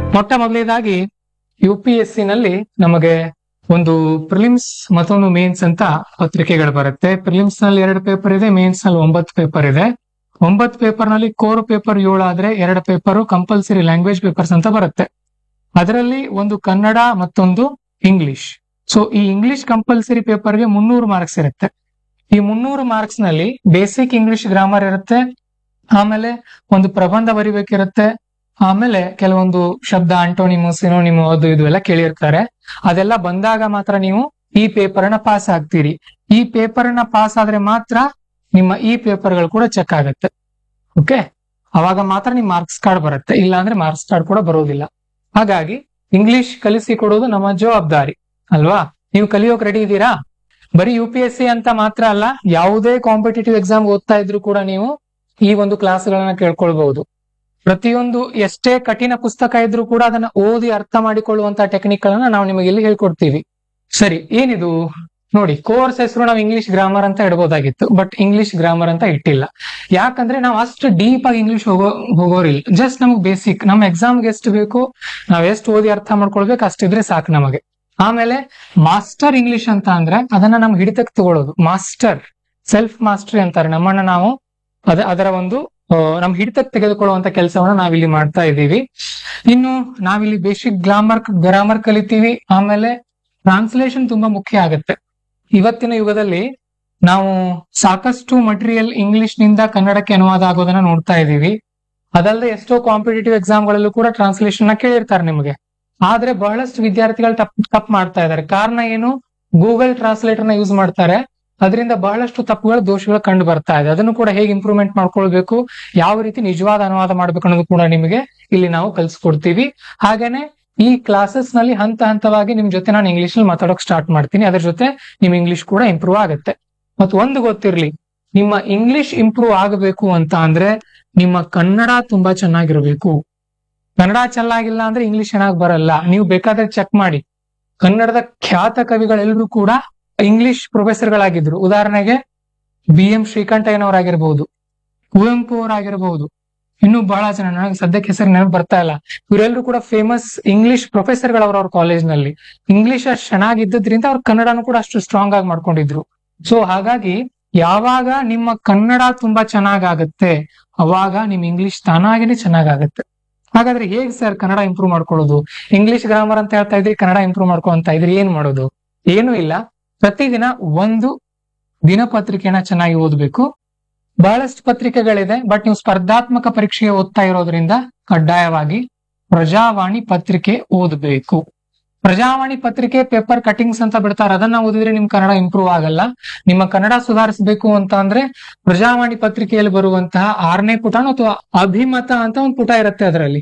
ಮೊಟ್ಟ ಮೊದಲನೇದಾಗಿ U P S C ನಲ್ಲಿ ನಮಗೆ ಒಂದು ಪ್ರಿಲಿಮ್ಸ್ ಮತ್ತೊಂದು ಮೇನ್ಸ್ ಅಂತ ಪತ್ರಿಕೆಗಳು ಬರುತ್ತೆ ಪ್ರಿಲಿಮ್ಸ್ ನಲ್ಲಿ ಎರಡು ಪೇಪರ್ ಇದೆ ಮೇನ್ಸ್ ನಲ್ಲಿ ಒಂಬತ್ತು ಪೇಪರ್ ಇದೆ ಒಂಬತ್ತು ಪೇಪರ್ ನಲ್ಲಿ ಕೋರ್ ಪೇಪರ್ ಏಳು ಆದ್ರೆ ಎರಡು ಪೇಪರ್ ಕಂಪಲ್ಸರಿ ಲ್ಯಾಂಗ್ವೇಜ್ ಪೇಪರ್ಸ್ ಅಂತ ಬರುತ್ತೆ ಅದರಲ್ಲಿ ಒಂದು ಕನ್ನಡ ಮತ್ತೊಂದು ಇಂಗ್ಲಿಷ್ ಸೊ ಈ ಇಂಗ್ಲಿಷ್ ಕಂಪಲ್ಸರಿ ಪೇಪರ್ಗೆ ಮುನ್ನೂರು ಮಾರ್ಕ್ಸ್ ಇರುತ್ತೆ ಈ ಮುನ್ನೂರು ಮಾರ್ಕ್ಸ್ ನಲ್ಲಿ ಬೇಸಿಕ್ ಇಂಗ್ಲಿಷ್ ಗ್ರಾಮರ್ ಇರುತ್ತೆ ಆಮೇಲೆ ಒಂದು ಪ್ರಬಂಧ ಬರಿಬೇಕಿರುತ್ತೆ ಆಮೇಲೆ ಕೆಲವೊಂದು ಶಬ್ದ ಅಂಟೋನಿಮು ಸಿನೋನಿಮು ಅದು ಇದು ಎಲ್ಲ ಕೇಳಿರ್ತಾರೆ ಅದೆಲ್ಲ ಬಂದಾಗ ಮಾತ್ರ ನೀವು ಈ ಪೇಪರ್ ನ ಪಾಸ್ ಆಗ್ತೀರಿ ಈ ಪೇಪರ್ ನ ಪಾಸ್ ಆದ್ರೆ ಮಾತ್ರ ನಿಮ್ಮ ಈ ಪೇಪರ್ಗಳು ಕೂಡ ಚೆಕ್ ಆಗುತ್ತೆ ಓಕೆ ಅವಾಗ ಮಾತ್ರ ನಿಮ್ ಮಾರ್ಕ್ಸ್ ಕಾರ್ಡ್ ಬರುತ್ತೆ ಇಲ್ಲ ಅಂದ್ರೆ ಮಾರ್ಕ್ಸ್ ಕಾರ್ಡ್ ಕೂಡ ಬರೋದಿಲ್ಲ ಹಾಗಾಗಿ ಇಂಗ್ಲಿಷ್ ಕಲಿಸಿ ಕೊಡೋದು ನಮ್ಮ ಜವಾಬ್ದಾರಿ ಅಲ್ವಾ ನೀವು ಕಲಿಯೋಕ್ ರೆಡಿ ಇದ್ದೀರಾ ಬರೀ ಯು ಪಿ ಎಸ್ ಸಿ ಅಂತ ಮಾತ್ರ ಅಲ್ಲ ಯಾವುದೇ ಕಾಂಪಿಟೇಟಿವ್ ಎಕ್ಸಾಮ್ ಓದ್ತಾ ಇದ್ರು ಕೂಡ ನೀವು ಈ ಒಂದು ಕ್ಲಾಸ್ಗಳನ್ನ ಕೇಳ್ಕೊಳ್ಬಹುದು ಪ್ರತಿಯೊಂದು ಎಷ್ಟೇ ಕಠಿಣ ಪುಸ್ತಕ ಇದ್ರೂ ಕೂಡ ಅದನ್ನ ಓದಿ ಅರ್ಥ ಮಾಡಿಕೊಳ್ಳುವಂತ ಟೆಕ್ನಿಕ್ ಗಳನ್ನ ನಾವು ನಿಮಗೆ ಇಲ್ಲಿ ಹೇಳ್ಕೊಡ್ತೀವಿ ಸರಿ ಏನಿದು ನೋಡಿ ಕೋರ್ಸ್ ಹೆಸರು ನಾವು ಇಂಗ್ಲಿಷ್ ಗ್ರಾಮರ್ ಅಂತ ಇಡ್ಬೋದಾಗಿತ್ತು ಬಟ್ ಇಂಗ್ಲಿಷ್ ಗ್ರಾಮರ್ ಅಂತ ಇಟ್ಟಿಲ್ಲ ಯಾಕಂದ್ರೆ ನಾವು ಅಷ್ಟು ಡೀಪ್ ಆಗಿ ಇಂಗ್ಲಿಷ್ ಹೋಗೋ ಹೋಗೋರಿಲ್ಲ ಜಸ್ಟ್ ನಮ್ಗೆ ಬೇಸಿಕ್ ನಮ್ಮ ಎಕ್ಸಾಮ್ಗೆ ಎಷ್ಟು ಬೇಕು ನಾವ್ ಎಷ್ಟು ಓದಿ ಅರ್ಥ ಮಾಡ್ಕೊಳ್ಬೇಕು ಅಷ್ಟಿದ್ರೆ ಸಾಕು ನಮಗೆ ಆಮೇಲೆ ಮಾಸ್ಟರ್ ಇಂಗ್ಲಿಷ್ ಅಂತ ಅಂದ್ರೆ ಅದನ್ನ ನಮ್ ಹಿಡಿತಕ್ಕೆ ತಗೊಳ್ಳೋದು ಮಾಸ್ಟರ್ ಸೆಲ್ಫ್ ಮಾಸ್ಟರಿ ಅಂತಾರೆ ನಮ್ಮನ್ನ ನಾವು ಅದ ಅದರ ಒಂದು ಆ, ನಮ್ ಹಿಡಿತಕ್ಕೆ ತೆಗೆದುಕೊಳ್ಳುವಂತ ಕೆಲಸವನ್ನ ನಾವಿಲ್ಲಿ ಮಾಡ್ತಾ ಇದ್ದೀವಿ ಇನ್ನು ನಾವಿಲ್ಲಿ ಬೇಸಿಕ್ ಗ್ರಾಮರ್ ಗ್ರಾಮರ್ ಕಲಿತೀವಿ ಆಮೇಲೆ ಟ್ರಾನ್ಸ್ಲೇಷನ್ ತುಂಬಾ ಮುಖ್ಯ ಆಗುತ್ತೆ ಇವತ್ತಿನ ಯುಗದಲ್ಲಿ ನಾವು ಸಾಕಷ್ಟು ಮಟೀರಿಯಲ್ ಇಂಗ್ಲಿಷ್ ನಿಂದ ಕನ್ನಡಕ್ಕೆ ಅನುವಾದ ಆಗೋದನ್ನ ನೋಡ್ತಾ ಇದ್ದೀವಿ ಅದಲ್ಲದೆ ಎಷ್ಟೋ ಕಾಂಪಿಟೇಟಿವ್ ಎಕ್ಸಾಮ್ಗಳಲ್ಲೂ ಕೂಡ ಟ್ರಾನ್ಸ್ಲೇಷನ್ ನ ಕೇಳಿರ್ತಾರೆ ನಿಮಗೆ ಆದ್ರೆ ಬಹಳಷ್ಟು ವಿದ್ಯಾರ್ಥಿಗಳು ತಪ್ಪು ತಪ್ಪು ಮಾಡ್ತಾ ಇದ್ದಾರೆ ಕಾರಣ ಏನು ಗೂಗಲ್ ಟ್ರಾನ್ಸ್ಲೇಟರ್ ನ ಯೂಸ್ ಮಾಡ್ತಾರೆ ಅದರಿಂದ ಬಹಳಷ್ಟು ತಪ್ಪುಗಳು ದೋಷಗಳು ಕಂಡು ಬರ್ತಾ ಇದೆ ಅದನ್ನು ಕೂಡ ಹೇಗೆ ಇಂಪ್ರೂವ್ಮೆಂಟ್ ಮಾಡ್ಕೊಳ್ಬೇಕು ಯಾವ ರೀತಿ ನಿಜವಾದ ಅನುವಾದ ಮಾಡ್ಬೇಕು ಅನ್ನೋದು ಕೂಡ ನಿಮಗೆ ಇಲ್ಲಿ ನಾವು ಕಲ್ಸ್ಕೊಡ್ತೀವಿ ಹಾಗೇನೆ ಈ ಕ್ಲಾಸಸ್ ನಲ್ಲಿ ಹಂತ ಹಂತವಾಗಿ ನಿಮ್ ಜೊತೆ ನಾನು ಇಂಗ್ಲಿಷ್ ಅಲ್ಲಿ ಮಾತಾಡೋಕ್ ಸ್ಟಾರ್ಟ್ ಮಾಡ್ತೀನಿ ಅದ್ರ ಜೊತೆ ನಿಮ್ ಇಂಗ್ಲಿಷ್ ಕೂಡ ಇಂಪ್ರೂವ್ ಆಗುತ್ತೆ ಮತ್ತು ಒಂದು ಗೊತ್ತಿರ್ಲಿ ನಿಮ್ಮ ಇಂಗ್ಲಿಷ್ ಇಂಪ್ರೂವ್ ಆಗಬೇಕು ಅಂತ ಅಂದ್ರೆ ನಿಮ್ಮ ಕನ್ನಡ ತುಂಬಾ ಚೆನ್ನಾಗಿರ್ಬೇಕು ಕನ್ನಡ ಚೆನ್ನಾಗಿಲ್ಲ ಅಂದ್ರೆ ಇಂಗ್ಲಿಷ್ ಚೆನ್ನಾಗಿ ಬರಲ್ಲ ನೀವು ಬೇಕಾದ್ರೆ ಚೆಕ್ ಮಾಡಿ ಕನ್ನಡದ ಖ್ಯಾತ ಕವಿಗಳೆಲ್ಲರೂ ಕೂಡ ಇಂಗ್ಲಿಷ್ ಪ್ರೊಫೆಸರ್ಗಳಾಗಿದ್ರು ಉದಾಹರಣೆಗೆ ಬಿ ಎಂ ಶ್ರೀಕಂಠಯ್ಯನವರಾಗಿರ್ಬಹುದು ಕುವೆಂಪು ಅವರಾಗಿರ್ಬಹುದು ಇನ್ನೂ ಬಹಳ ಜನ ನನಗೆ ಸದ್ಯಕ್ಕೆ ಹೆಸರು ನೆನಪು ಬರ್ತಾ ಇಲ್ಲ ಇವರೆಲ್ಲರೂ ಕೂಡ ಫೇಮಸ್ ಇಂಗ್ಲಿಷ್ ಪ್ರೊಫೆಸರ್ಗಳವ್ರ ಅವ್ರ ಕಾಲೇಜ್ ನಲ್ಲಿ ಇಂಗ್ಲಿಷ್ ಅಷ್ಟು ಚೆನ್ನಾಗಿದ್ದರಿಂದ ಅವ್ರ ಕನ್ನಡನು ಕೂಡ ಅಷ್ಟು ಸ್ಟ್ರಾಂಗ್ ಆಗಿ ಮಾಡ್ಕೊಂಡಿದ್ರು ಸೊ ಹಾಗಾಗಿ ಯಾವಾಗ ನಿಮ್ಮ ಕನ್ನಡ ತುಂಬಾ ಚೆನ್ನಾಗಾಗತ್ತೆ ಅವಾಗ ನಿಮ್ ಇಂಗ್ಲಿಷ್ ತಾನಾಗೇನೆ ಚೆನ್ನಾಗಾಗತ್ತೆ ಹಾಗಾದ್ರೆ ಹೇಗ್ ಸರ್ ಕನ್ನಡ ಇಂಪ್ರೂವ್ ಮಾಡ್ಕೊಳ್ಳೋದು ಇಂಗ್ಲಿಷ್ ಗ್ರಾಮರ್ ಅಂತ ಹೇಳ್ತಾ ಇದ್ರಿ ಕನ್ನಡ ಇಂಪ್ರೂವ್ ಮಾಡ್ಕೊಂತ ಇದ್ರಿ ಏನ್ ಮಾಡೋದು ಏನು ಇಲ್ಲ ಪ್ರತಿದಿನ ಒಂದು ದಿನಪತ್ರಿಕೆನ ಚೆನ್ನಾಗಿ ಓದ್ಬೇಕು ಬಹಳಷ್ಟು ಪತ್ರಿಕೆಗಳಿದೆ ಬಟ್ ನೀವು ಸ್ಪರ್ಧಾತ್ಮಕ ಪರೀಕ್ಷೆಗೆ ಓದ್ತಾ ಇರೋದ್ರಿಂದ ಕಡ್ಡಾಯವಾಗಿ ಪ್ರಜಾವಾಣಿ ಪತ್ರಿಕೆ ಓದಬೇಕು ಪ್ರಜಾವಾಣಿ ಪತ್ರಿಕೆ ಪೇಪರ್ ಕಟಿಂಗ್ಸ್ ಅಂತ ಬಿಡ್ತಾರೆ ಅದನ್ನ ಓದಿದ್ರೆ ನಿಮ್ ಕನ್ನಡ ಇಂಪ್ರೂವ್ ಆಗಲ್ಲ ನಿಮ್ಮ ಕನ್ನಡ ಸುಧಾರಿಸಬೇಕು ಅಂತ ಅಂದ್ರೆ ಪ್ರಜಾವಾಣಿ ಪತ್ರಿಕೆಯಲ್ಲಿ ಬರುವಂತಹ ಆರನೇ ಪುಟ ಅಥವಾ ಅಭಿಮತ ಅಂತ ಒಂದು ಪುಟ ಇರುತ್ತೆ ಅದರಲ್ಲಿ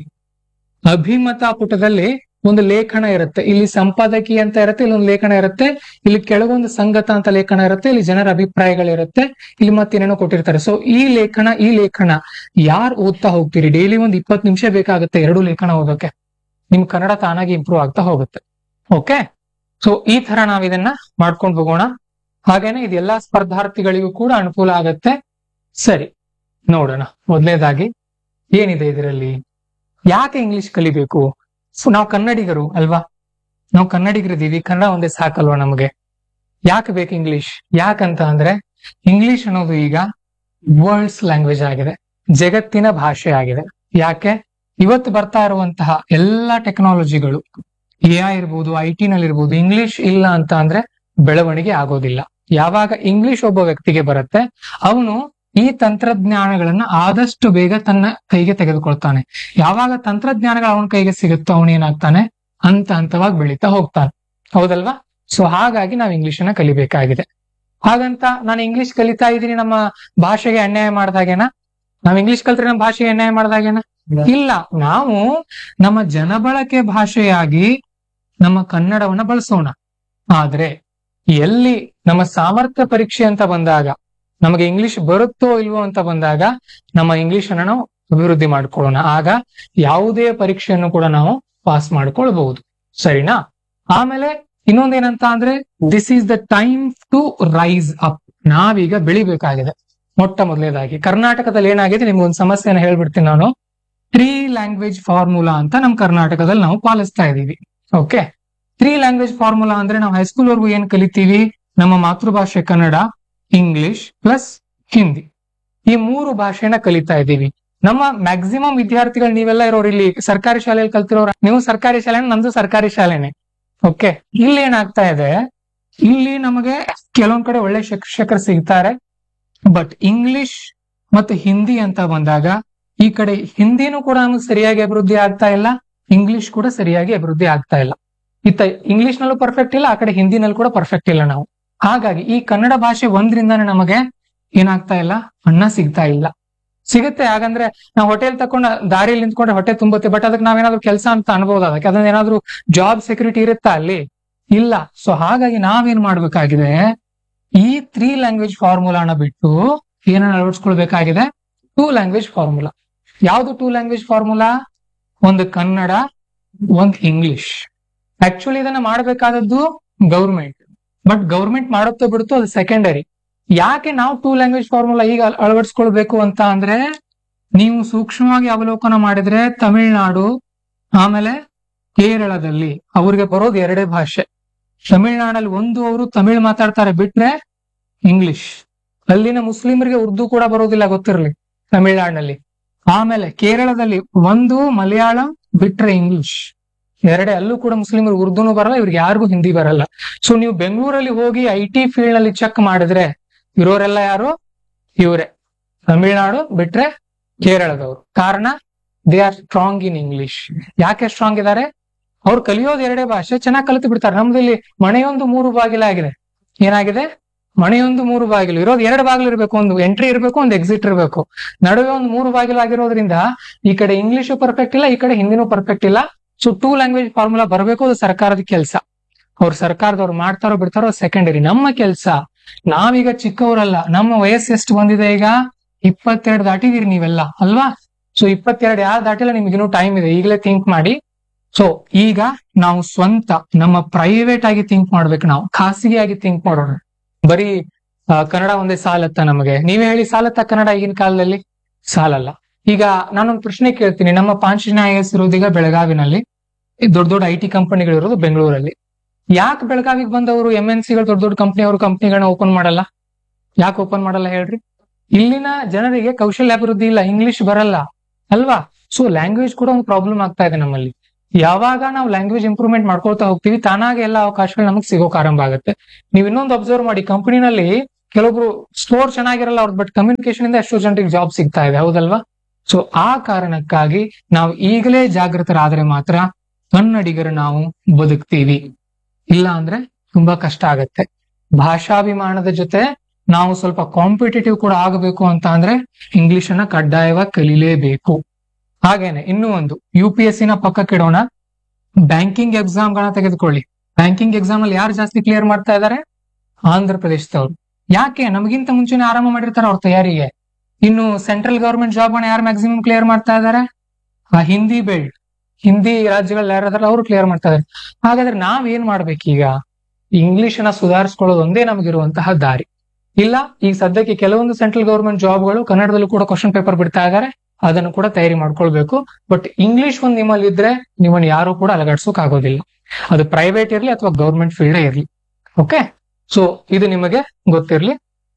ಅಭಿಮತ ಪುಟದಲ್ಲಿ ಒಂದು ಲೇಖನ ಇರುತ್ತೆ ಇಲ್ಲಿ ಸಂಪಾದಕಿ ಅಂತ ಇರುತ್ತೆ ಇಲ್ಲಿ ಒಂದು ಲೇಖನ ಇರುತ್ತೆ ಇಲ್ಲಿ ಕೆಳಗೊಂದು ಸಂಗತ ಅಂತ ಲೇಖನ ಇರುತ್ತೆ ಇಲ್ಲಿ ಜನರ ಅಭಿಪ್ರಾಯಗಳಿರುತ್ತೆ ಇಲ್ಲಿ ಮತ್ತೇನೇನೋ ಕೊಟ್ಟಿರ್ತಾರೆ ಸೊ ಈ ಲೇಖನ ಈ ಲೇಖನ ಯಾರು ಓದ್ತಾ ಹೋಗ್ತೀರಿ ಡೈಲಿ ಒಂದು ಇಪ್ಪತ್ತು ನಿಮಿಷ ಬೇಕಾಗುತ್ತೆ ಎರಡು ಲೇಖನ ಓದೋಕೆ ನಿಮ್ ಕನ್ನಡ ತಾನಾಗಿ ಇಂಪ್ರೂವ್ ಆಗ್ತಾ ಹೋಗುತ್ತೆ ಓಕೆ ಸೊ ಈ ತರ ನಾವ್ ಇದನ್ನ ಮಾಡ್ಕೊಂಡು ಹೋಗೋಣ ಹಾಗೇನೆ ಇದೆಲ್ಲಾ ಸ್ಪರ್ಧಾರ್ಥಿಗಳಿಗೂ ಕೂಡ ಅನುಕೂಲ ಆಗತ್ತೆ ಸರಿ ನೋಡೋಣ ಮೊದಲನೇದಾಗಿ ಏನಿದೆ ಇದರಲ್ಲಿ ಯಾಕೆ ಇಂಗ್ಲಿಷ್ ಕಲಿಬೇಕು ಸೊ ನಾವು ಕನ್ನಡಿಗರು ಅಲ್ವಾ ನಾವು ಕನ್ನಡಿಗರಿದ್ದೀವಿ ಕನ್ನಡ ಒಂದೇ ಸಾಕಲ್ವಾ ನಮಗೆ ಯಾಕೆ ಬೇಕು ಇಂಗ್ಲಿಷ್ ಯಾಕಂತ ಅಂದ್ರೆ ಇಂಗ್ಲಿಷ್ ಅನ್ನೋದು ಈಗ ವರ್ಲ್ಡ್ಸ್ ಲ್ಯಾಂಗ್ವೇಜ್ ಆಗಿದೆ ಜಗತ್ತಿನ ಭಾಷೆ ಆಗಿದೆ ಯಾಕೆ ಇವತ್ತು ಬರ್ತಾ ಇರುವಂತಹ ಎಲ್ಲಾ ಟೆಕ್ನಾಲಜಿಗಳು ಎ ಐ ಇರ್ಬೋದು ಐ ಟಿ ನಲ್ಲಿ ಇರ್ಬೋದು ಇಂಗ್ಲಿಷ್ ಇಲ್ಲ ಅಂತ ಅಂದ್ರೆ ಬೆಳವಣಿಗೆ ಆಗೋದಿಲ್ಲ ಯಾವಾಗ ಇಂಗ್ಲಿಷ್ ಒಬ್ಬ ವ್ಯಕ್ತಿಗೆ ಬರುತ್ತೆ ಅವನು ಈ ತಂತ್ರಜ್ಞಾನಗಳನ್ನ ಆದಷ್ಟು ಬೇಗ ತನ್ನ ಕೈಗೆ ತೆಗೆದುಕೊಳ್ತಾನೆ ಯಾವಾಗ ತಂತ್ರಜ್ಞಾನಗಳು ಅವನ ಕೈಗೆ ಸಿಗುತ್ತೋ ಅವನು ಏನಾಗ್ತಾನೆ ಹಂತ ಹಂತವಾಗಿ ಬೆಳೀತಾ ಹೋಗ್ತಾನೆ ಹೌದಲ್ವಾ ಸೊ ಹಾಗಾಗಿ ನಾವು ಇಂಗ್ಲಿಷ್ ಅನ್ನ ಕಲಿಬೇಕಾಗಿದೆ ಹಾಗಂತ ನಾನು ಇಂಗ್ಲಿಷ್ ಕಲಿತಾ ಇದ್ದೀನಿ ನಮ್ಮ ಭಾಷೆಗೆ ಅನ್ಯಾಯ ಮಾಡ್ದಾಗೇನ ನಾವ್ ಇಂಗ್ಲಿಷ್ ಕಲ್ತ್ರೆ ನಮ್ಮ ಭಾಷೆಗೆ ಅನ್ಯಾಯ ಮಾಡ್ದಾಗೇನ ಇಲ್ಲ ನಾವು ನಮ್ಮ ಜನಬಳಕೆ ಭಾಷೆಯಾಗಿ ನಮ್ಮ ಕನ್ನಡವನ್ನ ಬಳಸೋಣ ಆದ್ರೆ ಎಲ್ಲಿ ನಮ್ಮ ಸಾಮರ್ಥ್ಯ ಪರೀಕ್ಷೆ ಅಂತ ಬಂದಾಗ ನಮಗೆ ಇಂಗ್ಲಿಷ್ ಬರುತ್ತೋ ಇಲ್ವೋ ಅಂತ ಬಂದಾಗ ನಮ್ಮ ಇಂಗ್ಲಿಷ್ ಅನ್ನ ನಾವು ಅಭಿವೃದ್ಧಿ ಮಾಡ್ಕೊಳ್ಳೋಣ ಆಗ ಯಾವುದೇ ಪರೀಕ್ಷೆಯನ್ನು ಕೂಡ ನಾವು ಪಾಸ್ ಮಾಡ್ಕೊಳ್ಬಹುದು ಸರಿನಾ ಆಮೇಲೆ ಇನ್ನೊಂದೇನಂತ ಅಂದ್ರೆ this is the time to rise up ನಾವೀಗ ಬೆಳಿಬೇಕಾಗಿದೆ ಮೊಟ್ಟ ಮೊದಲನೇದಾಗಿ ಕರ್ನಾಟಕದಲ್ಲಿ ಏನಾಗಿದೆ ನಿಮ್ಗೊಂದು ಸಮಸ್ಯೆನ ಹೇಳ್ಬಿಡ್ತೀನಿ ನಾನು ತ್ರೀ ಲ್ಯಾಂಗ್ವೇಜ್ ಫಾರ್ಮುಲಾ ಅಂತ ನಮ್ ಕರ್ನಾಟಕದಲ್ಲಿ ನಾವು ಪಾಲಿಸ್ತಾ ಇದೀವಿ ಓಕೆ ತ್ರೀ ಲ್ಯಾಂಗ್ವೇಜ್ ಫಾರ್ಮುಲಾ ಅಂದ್ರೆ ನಾವು ಹೈಸ್ಕೂಲ್ ವರ್ಗು ಏನ್ ಕಲಿತೀವಿ ನಮ್ಮ ಮಾತೃಭಾಷೆ ಕನ್ನಡ ಇಂಗ್ಲಿಷ್ ಪ್ಲಸ್ ಹಿಂದಿ ಈ ಮೂರು ಭಾಷೆನ ಕಲಿತಾ ಇದ್ದೀವಿ ನಮ್ಮ ಮ್ಯಾಕ್ಸಿಮಮ್ ವಿದ್ಯಾರ್ಥಿಗಳು ನೀವೆಲ್ಲ ಇರೋರು ಇಲ್ಲಿ ಸರ್ಕಾರಿ ಶಾಲೆಯಲ್ಲಿ ಕಲ್ತಿರೋರು ನೀವು ಸರ್ಕಾರಿ ಶಾಲೆ ನಂದು ಸರ್ಕಾರಿ ಶಾಲೆನೆ ಓಕೆ ಇಲ್ಲಿ ಏನಾಗ್ತಾ ಇದೆ ಇಲ್ಲಿ ನಮಗೆ ಕೆಲವೊಂದ್ ಕಡೆ ಒಳ್ಳೆ ಶಿಕ್ಷಕರು ಸಿಗ್ತಾರೆ ಬಟ್ ಇಂಗ್ಲಿಷ್ ಮತ್ತು ಹಿಂದಿ ಅಂತ ಬಂದಾಗ ಈ ಕಡೆ ಹಿಂದಿನೂ ಕೂಡ ನಮಗೆ ಸರಿಯಾಗಿ ಅಭಿವೃದ್ಧಿ ಆಗ್ತಾ ಇಲ್ಲ ಇಂಗ್ಲಿಷ್ ಕೂಡ ಸರಿಯಾಗಿ ಅಭಿವೃದ್ಧಿ ಆಗ್ತಾ ಇಲ್ಲ ಇತ್ತ ಇಂಗ್ಲಿಷ್ ನಲ್ಲೂ ಪರ್ಫೆಕ್ಟ್ ಇಲ್ಲ ಆ ಕಡೆ ಹಿಂದಿನಲ್ಲಿ ಕೂಡ ಪರ್ಫೆಕ್ಟ್ ಇಲ್ಲ ನಾವು ಹಾಗಾಗಿ ಈ ಕನ್ನಡ ಭಾಷೆ ಒಂದ್ರಿಂದಾನೇ ನಮಗೆ ಏನಾಗ್ತಾ ಇಲ್ಲ ಅನ್ನ ಸಿಗ್ತಾ ಇಲ್ಲ ಸಿಗುತ್ತೆ ಹಾಗಂದ್ರೆ ನಾವು ಹೋಟೆಲ್ ತಕೊಂಡ ದಾರಿಯಲ್ಲಿ ನಿಂತ್ಕೊಂಡ್ರೆ ಹೊಟ್ಟೆ ತುಂಬುತ್ತೆ ಬಟ್ ಅದಕ್ಕೆ ನಾವೇನಾದ್ರೂ ಕೆಲಸ ಅಂತ ಅನ್ಬೋದು ಅದಕ್ಕೆ ಅದನ್ನ ಏನಾದ್ರೂ ಜಾಬ್ ಸೆಕ್ಯೂರಿಟಿ ಇರುತ್ತಾ ಅಲ್ಲಿ ಇಲ್ಲ ಸೊ ಹಾಗಾಗಿ ನಾವೇನ್ ಮಾಡ್ಬೇಕಾಗಿದೆ ಈ ತ್ರೀ ಲ್ಯಾಂಗ್ವೇಜ್ ಫಾರ್ಮುಲಾನ ಬಿಟ್ಟು ಏನನ್ನ ಅಳವಡಿಸ್ಕೊಳ್ಬೇಕಾಗಿದೆ ಟೂ ಲ್ಯಾಂಗ್ವೇಜ್ ಫಾರ್ಮುಲಾ ಯಾವ್ದು ಟೂ ಲ್ಯಾಂಗ್ವೇಜ್ ಫಾರ್ಮುಲಾ ಒಂದು ಕನ್ನಡ ಒಂದು ಇಂಗ್ಲಿಷ್ ಆಕ್ಚುಲಿ ಇದನ್ನ ಮಾಡಬೇಕಾದದ್ದು ಗೌರ್ಮೆಂಟ್ ಬಟ್ ಗೌರ್ಮೆಂಟ್ ಮಾಡುತ್ತೋ ಬಿಡುತ್ತೋ ಅದು ಸೆಕೆಂಡರಿ ಯಾಕೆ ನಾವು ಟೂ ಲ್ಯಾಂಗ್ವೇಜ್ ಫಾರ್ಮುಲಾ ಈಗ ಅಳ- ಅಳವಡಿಸ್ಕೊಳ್ಬೇಕು ಅಂತ ಅಂದ್ರೆ ನೀವು ಸೂಕ್ಷ್ಮವಾಗಿ ಅವಲೋಕನ ಮಾಡಿದ್ರೆ ತಮಿಳ್ನಾಡು ಆಮೇಲೆ ಕೇರಳದಲ್ಲಿ ಅವ್ರಿಗೆ ಬರೋದು ಎರಡೇ ಭಾಷೆ ತಮಿಳ್ನಾಡಲ್ಲಿ ಒಂದು ಅವರು ತಮಿಳ್ ಮಾತಾಡ್ತಾರೆ ಬಿಟ್ರೆ ಇಂಗ್ಲಿಷ್ ಅಲ್ಲಿನ ಮುಸ್ಲಿಮರಿಗೆ ಉರ್ದು ಕೂಡ ಬರೋದಿಲ್ಲ ಗೊತ್ತಿರಲಿ ತಮಿಳ್ನಾಡಿನಲ್ಲಿ ಆಮೇಲೆ ಕೇರಳದಲ್ಲಿ ಒಂದು ಮಲಯಾಳಂ ಬಿಟ್ರೆ ಇಂಗ್ಲಿಷ್ ಎರಡೇ ಅಲ್ಲೂ ಕೂಡ ಮುಸ್ಲಿಮರು ಉರ್ದುನು ಬರಲ್ಲ ಇವ್ರಿಗೆ ಯಾರಿಗೂ ಹಿಂದಿ ಬರಲ್ಲ ಸೊ ನೀವು ಬೆಂಗಳೂರಲ್ಲಿ ಹೋಗಿ ಐ ಟಿ ಫೀಲ್ಡ್ ನಲ್ಲಿ ಚೆಕ್ ಮಾಡಿದ್ರೆ ಇರೋರೆಲ್ಲ ಯಾರು ಇವರೇ ತಮಿಳ್ನಾಡು ಬಿಟ್ರೆ ಕೇರಳದವರು ಕಾರಣ they are strong in English ಯಾಕೆ ಸ್ಟ್ರಾಂಗ್ ಇದ್ದಾರೆ ಅವ್ರು ಕಲಿಯೋದು ಎರಡೇ ಭಾಷೆ ಚೆನ್ನಾಗಿ ಕಲಿತು ಬಿಡ್ತಾರೆ ನಮ್ದು ಇಲ್ಲಿ ಮನೆಯೊಂದು ಮೂರು ಬಾಗಿಲಾಗಿದೆ ಏನಾಗಿದೆ ಮನೆಯೊಂದು ಮೂರು ಬಾಗಿಲು ಇರೋದು ಎರಡು ಬಾಗಿಲು ಇರಬೇಕು ಒಂದು ಎಂಟ್ರಿ ಇರಬೇಕು ಒಂದು ಎಕ್ಸಿಟ್ ಇರಬೇಕು ನಡುವೆ ಒಂದು ಮೂರು ಬಾಗಿಲು ಆಗಿರೋದ್ರಿಂದ ಈ ಕಡೆ ಇಂಗ್ಲಿಷು ಪರ್ಫೆಕ್ಟ್ ಇಲ್ಲ ಈ ಕಡೆ ಹಿಂದಿನೂ ಪರ್ಫೆಕ್ಟ್ ಇಲ್ಲ ಸೊ ಟೂ ಲ್ಯಾಂಗ್ವೇಜ್ ಫಾರ್ಮುಲಾ ಬರಬೇಕು ಅದು ಸರ್ಕಾರದ ಕೆಲಸ ಅವ್ರು ಸರ್ಕಾರದವ್ರು ಮಾಡ್ತಾರೋ ಬಿಡ್ತಾರೋ ಸೆಕೆಂಡರಿ ನಮ್ಮ ಕೆಲಸ ನಾವೀಗ ಚಿಕ್ಕವರಲ್ಲ ನಮ್ಮ ವಯಸ್ಸು ಎಷ್ಟು ಬಂದಿದೆ ಈಗ ಇಪ್ಪತ್ತೆರಡು ದಾಟಿದಿರಿ ನೀವೆಲ್ಲ ಅಲ್ವಾ ಸೊ ಇಪ್ಪತ್ತೆರಡು ಯಾರು ದಾಟಿಲ್ಲ ನಿಮ್ಗೆ ಇನ್ನೂ ಟೈಮ್ ಇದೆ ಈಗಲೇ ಥಿಂಕ್ ಮಾಡಿ ಸೊ ಈಗ ನಾವು ಸ್ವಂತ ನಮ್ಮ ಪ್ರೈವೇಟ್ ಆಗಿ ಥಿಂಕ್ ಮಾಡ್ಬೇಕು ನಾವು ಖಾಸಗಿಯಾಗಿ ಥಿಂಕ್ ಮಾಡೋಣ ಬರೀ ಆ, ಕನ್ನಡ ಒಂದೇ ಸಾಲತ್ತ ನಮಗೆ ನೀವೇ ಹೇಳಿ ಸಾಲತ್ತ ಕನ್ನಡ ಈಗಿನ ಕಾಲದಲ್ಲಿ ಸಾಲಲ್ಲ ಈಗ ನಾನೊಂದು ಪ್ರಶ್ನೆ ಕೇಳ್ತೀನಿ ನಮ್ಮ ಪಾಂಚಜನ ಐ ಎಸ್ ಇರೋದೀಗ ಬೆಳಗಾವಿನಲ್ಲಿ ಈ ದೊಡ್ಡ ದೊಡ್ಡ ಐ ಟಿ ಕಂಪನಿಗಳು ಇರೋದು ಬೆಂಗಳೂರಲ್ಲಿ ಯಾಕೆ ಬೆಳಗಾವಿಗೆ ಬಂದವರು ಎಂ ಎನ್ ಸಿಗಳು ದೊಡ್ಡ ದೊಡ್ಡ ಕಂಪನಿ ಅವರು ಕಂಪನಿಗಳನ್ನ ಓಪನ್ ಮಾಡಲ್ಲ ಯಾಕೆ ಓಪನ್ ಮಾಡಲ್ಲ ಹೇಳ್ರಿ ಇಲ್ಲಿನ ಜನರಿಗೆ ಕೌಶಲ್ಯಾಭಿವೃದ್ಧಿ ಇಲ್ಲ ಇಂಗ್ಲಿಷ್ ಬರಲ್ಲ ಅಲ್ವಾ ಸೊ ಲ್ಯಾಂಗ್ವೇಜ್ ಕೂಡ ಒಂದು ಪ್ರಾಬ್ಲಮ್ ಆಗ್ತಾ ಇದೆ ನಮ್ಮಲ್ಲಿ ಯಾವಾಗ ನಾವು ಲ್ಯಾಂಗ್ವೇಜ್ ಇಂಪ್ರೂವ್ಮೆಂಟ್ ಮಾಡ್ಕೊಳ್ತಾ ಹೋಗ್ತೀವಿ ತಾನಾಗೆ ಎಲ್ಲ ಅವಕಾಶಗಳು ನಮಗೆ ಸಿಗೋಕ್ ಆರಂಭ ಆಗುತ್ತೆ ನೀವು ಇನ್ನೊಂದು ಅಬ್ಸರ್ವ್ ಮಾಡಿ ಕಂಪನಿನಲ್ಲಿ ಕೆಲವೊಬ್ರು ಸ್ಟೋರ್ ಚೆನ್ನಾಗಿರಲ್ಲ ಅವ್ರದ್ದು ಬಟ್ ಕಮ್ಯುನಿಕೇಶನ್ ಇಂದ ಎಷ್ಟೋ ಜನರಿಗೆ ಜಾಬ್ ಸಿಗ್ತಾ ಇದೆ ಹೌದಲ್ವಾ ಸೊ ಆ ಕಾರಣಕ್ಕಾಗಿ ನಾವು ಈಗಲೇ ಜಾಗೃತರಾದ್ರೆ ಮಾತ್ರ ಕನ್ನಡಿಗರು ನಾವು ಬದುಕ್ತೀವಿ ಇಲ್ಲ ಅಂದ್ರೆ ತುಂಬಾ ಕಷ್ಟ ಆಗತ್ತೆ ಭಾಷಾಭಿಮಾನದ ಜೊತೆ ನಾವು ಸ್ವಲ್ಪ ಕಾಂಪಿಟೇಟಿವ್ ಕೂಡ ಆಗಬೇಕು ಅಂತ ಅಂದ್ರೆ ಇಂಗ್ಲಿಷ್ ಅನ್ನ ಕಡ್ಡಾಯವಾಗಿ ಕಲಿಲೇಬೇಕು ಹಾಗೇನೆ ಇನ್ನೂ ಒಂದು ಯು ಪಿ ಎಸ್ ನ ಪಕ್ಕಕ್ಕಿಡೋಣ ಬ್ಯಾಂಕಿಂಗ್ ಎಕ್ಸಾಮ್ ಗಳನ್ನ ತೆಗೆದುಕೊಳ್ಳಿ ಬ್ಯಾಂಕಿಂಗ್ ಎಕ್ಸಾಮ್ ಅಲ್ಲಿ ಯಾರು ಜಾಸ್ತಿ ಕ್ಲಿಯರ್ ಮಾಡ್ತಾ ಇದ್ದಾರೆ ಆಂಧ್ರ ಪ್ರದೇಶದವ್ರು ಯಾಕೆ ನಮಗಿಂತ ಮುಂಚೆನೆ ಆರಂಭ ಮಾಡಿರ್ತಾರೆ ಅವ್ರ ತಯಾರಿಗೆ ಇನ್ನು ಸೆಂಟ್ರಲ್ ಗವರ್ಮೆಂಟ್ ಜಾಬ್ ಅನ್ನ ಯಾರು ಮ್ಯಾಕ್ಸಿಮಮ್ ಕ್ಲಿಯರ್ ಮಾಡ್ತಾ ಇದ್ದಾರೆ ಆ ಹಿಂದಿ ಬೆಲ್ಟ್ ಹಿಂದಿ ರಾಜ್ಯಗಳಲ್ಲಿ ಯಾರಾದ್ರೂ ಅವರು ಕ್ಲಿಯರ್ ಮಾಡ್ತಾ ಇದಾರೆ ಹಾಗಾದ್ರೆ ನಾವ್ ಏನ್ ಮಾಡ್ಬೇಕೀಗ ಇಂಗ್ಲಿಷ್ ನ ಸುಧಾರಿಸ್ಕೊಳ್ಳೋದು ಒಂದೇ ನಮಗಿರುವಂತಹ ದಾರಿ ಇಲ್ಲ ಈಗ ಸದ್ಯಕ್ಕೆ ಕೆಲವೊಂದು ಸೆಂಟ್ರಲ್ ಗವರ್ಮೆಂಟ್ ಜಾಬ್ಗಳು ಕನ್ನಡದಲ್ಲೂ ಕೂಡ ಕ್ವಶನ್ ಪೇಪರ್ ಬಿಡ್ತಾ ಇದಾರೆ ಅದನ್ನು ಕೂಡ ತಯಾರಿ ಮಾಡ್ಕೊಳ್ಬೇಕು ಬಟ್ ಇಂಗ್ಲಿಷ್ ಒಂದ್ ನಿಮ್ಮಲ್ಲಿ ಇದ್ರೆ ನಿಮ್ಮನ್ನು ಯಾರು ಕೂಡ ಅಲಗಾಡ್ಸೋಕ್ ಆಗೋದಿಲ್ಲ ಅದು ಪ್ರೈವೇಟ್ ಇರ್ಲಿ ಅಥವಾ ಗವರ್ಮೆಂಟ್ ಫೀಲ್ಡ್ ಇರ್ಲಿ ಓಕೆ ಸೊ ಇದು ನಿಮಗೆ ಗೊತ್ತಿರ್ಲಿ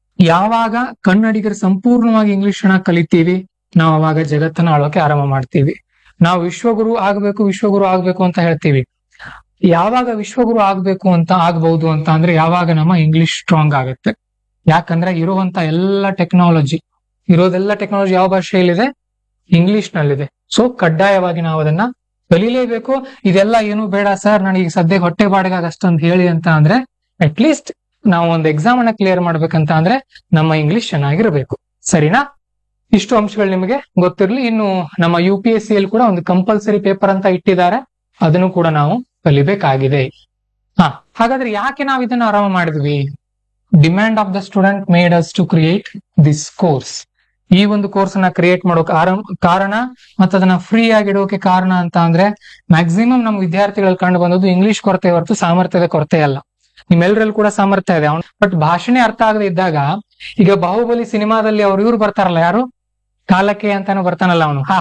ಯಾವಾಗ ಕನ್ನಡಿಗರು ಸಂಪೂರ್ಣವಾಗಿ ಇಂಗ್ಲಿಷ್ ನ ಕಲಿತೀವಿ ನಾವು ಅವಾಗ ಜಗತ್ತನ್ನ ಆಳೋಕೆ ಆರಂಭ ಮಾಡ್ತೀವಿ ನಾವು ವಿಶ್ವಗುರು ಆಗ್ಬೇಕು ವಿಶ್ವಗುರು ಆಗ್ಬೇಕು ಅಂತ ಹೇಳ್ತೀವಿ ಯಾವಾಗ ವಿಶ್ವಗುರು ಆಗ್ಬೇಕು ಅಂತ ಆಗ್ಬಹುದು ಅಂತ ಅಂದ್ರೆ ಯಾವಾಗ ನಮ್ಮ ಇಂಗ್ಲಿಷ್ ಸ್ಟ್ರಾಂಗ್ ಆಗುತ್ತೆ ಯಾಕಂದ್ರೆ ಇರುವಂತ ಎಲ್ಲ ಟೆಕ್ನಾಲಜಿ ಇರೋದೆಲ್ಲ ಟೆಕ್ನಾಲಜಿ ಯಾವ ಭಾಷೆಯಲ್ಲಿದೆ ಇಂಗ್ಲಿಷ್ ನಲ್ಲಿದೆ ಸೊ ಕಡ್ಡಾಯವಾಗಿ ನಾವು ಅದನ್ನ ಕಲೀಲೇಬೇಕು ಇದೆಲ್ಲ ಏನು ಬೇಡ ಸರ್ ನನಗೆ ಈಗ ಸದ್ಯಕ್ಕೆ ಹೊಟ್ಟೆ ಬಾಡಿಗೆ ಅಷ್ಟೊಂದು ಹೇಳಿ ಅಂತ ಅಂದ್ರೆ ಅಟ್ ಲೀಸ್ಟ್ ನಾವು ಒಂದು ಎಕ್ಸಾಮ್ ಅನ್ನ ಕ್ಲಿಯರ್ ಮಾಡ್ಬೇಕಂತ ಅಂದ್ರೆ ನಮ್ಮ ಇಂಗ್ಲಿಷ್ ಚೆನ್ನಾಗಿರ್ಬೇಕು ಸರಿನಾ ಇಷ್ಟು ಅಂಶಗಳು ನಿಮಗೆ ಗೊತ್ತಿರ್ಲಿ ಇನ್ನು ನಮ್ಮ ಯು ಪಿ ಎಸ್ ಸಿ ಅಲ್ಲಿ ಕೂಡ ಒಂದು ಕಂಪಲ್ಸರಿ ಪೇಪರ್ ಅಂತ ಇಟ್ಟಿದ್ದಾರೆ ಅದನ್ನು ಕೂಡ ನಾವು ಕಲಿಬೇಕಾಗಿದೆ ಹಾ ಹಾಗಾದ್ರೆ ಯಾಕೆ ನಾವು ಇದನ್ನ ಆರಂಭ ಮಾಡಿದ್ವಿ demand of the student made us to create this course ಈ ಒಂದು ಕೋರ್ಸ್ ಅನ್ನ ಕ್ರಿಯೇಟ್ ಮಾಡೋಕೆ ಆರಂಭ ಕಾರಣ ಮತ್ತೆ ಅದನ್ನ ಫ್ರೀ ಆಗಿ ಇಡೋಕೆ ಕಾರಣ ಅಂತ ಅಂದ್ರೆ ಮ್ಯಾಕ್ಸಿಮಮ್ ನಮ್ಮ ವಿದ್ಯಾರ್ಥಿಗಳಲ್ಲಿ ಕಂಡು ಬಂದದ್ದು ಇಂಗ್ಲಿಷ್ ಕೊರತೆ ಹೊರತು ಸಾಮರ್ಥ್ಯದ ಕೊರತೆ ಅಲ್ಲ ನಿಮ್ಮೆಲ್ಲರಲ್ಲಿ ಕೂಡ ಸಾಮರ್ಥ್ಯ ಇದೆ ಅವನು ಬಟ್ ಭಾಷಣೆ ಅರ್ಥ ಆಗದೆ ಇದ್ದಾಗ ಈಗ ಬಾಹುಬಲಿ ಸಿನಿಮಾದಲ್ಲಿ ಅವ್ರು ಇವ್ರು ಬರ್ತಾರಲ್ಲ ಯಾರು ಕಾಲಕ್ಕೆ ಅಂತಾನು ಬರ್ತಾನಲ್ಲ ಅವನು ಹಾ